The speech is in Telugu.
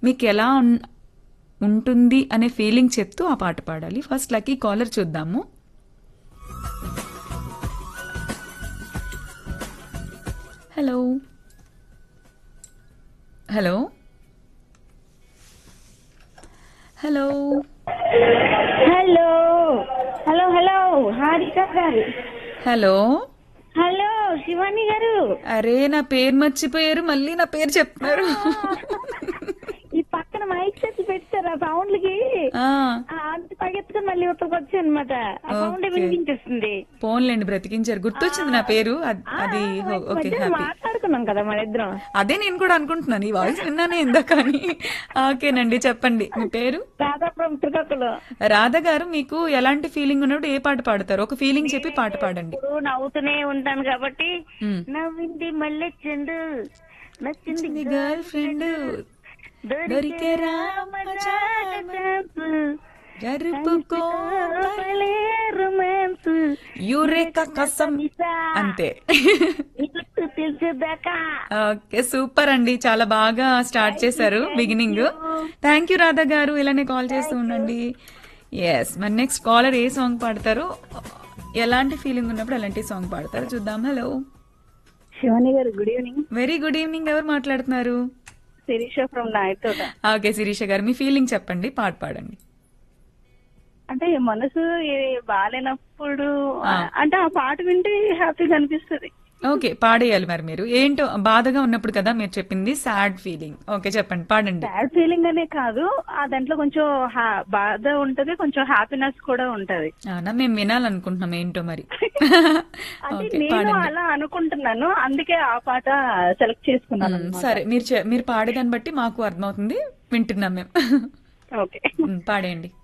మీకు ఎలా ఉన్- ఉంటుంది అనే ఫీలింగ్ చెప్తూ ఆ పాట పాడాలి ఫస్ట్ లక్కీ కాలర్ చూద్దాము hello hello hello hello hello hello Harika garu hello hello Shivani గారు అరే నా పేరు మర్చిపోయారు మళ్ళీ నా పేరు చెప్తున్నారు ఈ పక్కన మైక్ సెట్ పెట్టారు ఆ సౌండ్లకి ఆ, ఆ, అంత పగెత్తుకుని మళ్ళీ ఉత్తరకు వచ్చి అనమాట ఆ సౌండ్ ఓకే. వినిపించేస్తుంది పోన్లేండి బ్రతికించారు గుర్తొచ్చింది నా పేరు అద్- అది హో- ఓకే మధ్యలో హ్యాపీ మాట్లాడుకున్నాం కదా మన ఇద్దరం అదే నేను కూడా అనుకుంటున్నాను ఈ వాయిస్ విన్నానే ఇందాక అని ఓకేనండి చెప్పండి మీ పేరు దాదాపురం త్రికక్కులు రాధ గారు మీకు ఎలాంటి ఫీలింగ్ ఉన్నప్పుడు ఏ పాట పాడతారు ఒక ఫీలింగ్ చెప్పి పాట పాడండి ఇప్పుడు నవ్వుతూనే ఉంటాను కాబట్టి మ్. నవ్వింది మళ్ళీ చెండు నచ్చింది గర్ల్ ఫ్రెండ్ దొరికే జరుపుకో రొమాన్స్ యూరేకా కసం అంతే తెలిసేదాకా ఓకే సూపర్ అండి చాలా బాగా స్టార్ట్ చేశారు బిగినింగ్ థ్యాంక్ యూ రాధా గారు ఇలానే కాల్ చేస్తూ ఉండండి ఎస్ మరి నెక్స్ట్ కాలర్ ఏ సాంగ్ పాడతారో ఎలాంటి ఫీలింగ్ ఉన్నప్పుడు అలాంటి సాంగ్ పాడతారు చూద్దాం hello Shivani garu good evening very good evening ఎవరు మాట్లాడుతున్నారు శిరీష ఫ్రమ్ నాయతోట ఓకే శిరీష గారు మీ ఫీలింగ్ చెప్పండి పాట పాడండి అంటే మనసు ఏ- బాగాలేనప్పుడు ఆ. అంటే ఆ పాట వింటే హ్యాపీగా అనిపిస్తుంది ఓకే పాడేయాలి మరి మీరు ఏంటో బాధగా ఉన్నప్పుడు కదా మీరు చెప్పింది సాడ్ ఫీలింగ్ ఓకే చెప్పండి పాడండి సాడ్ ఫీలింగ్ అనే కాదు ఆ దాంట్లో కొంచెం హా- బాధ ఉంటది కొంచెం హ్యాపీనెస్ కూడా ఉంటది అవునా మేము వినాలనుకుంటున్నాం ఏంటో మరి అంటే ఓకే నేను పాడండి అలా అనుకుంటున్నాను అందుకే ఆ పాట సెలెక్ట్ చేసుకున్నాను మ్, అన్నమాట. సరే మీరు చె- మీరు పాడేదాన్ని బట్టి మాకు అర్థమవుతుంది వింటున్నాం మేము ఓకే మ్, పాడేయండి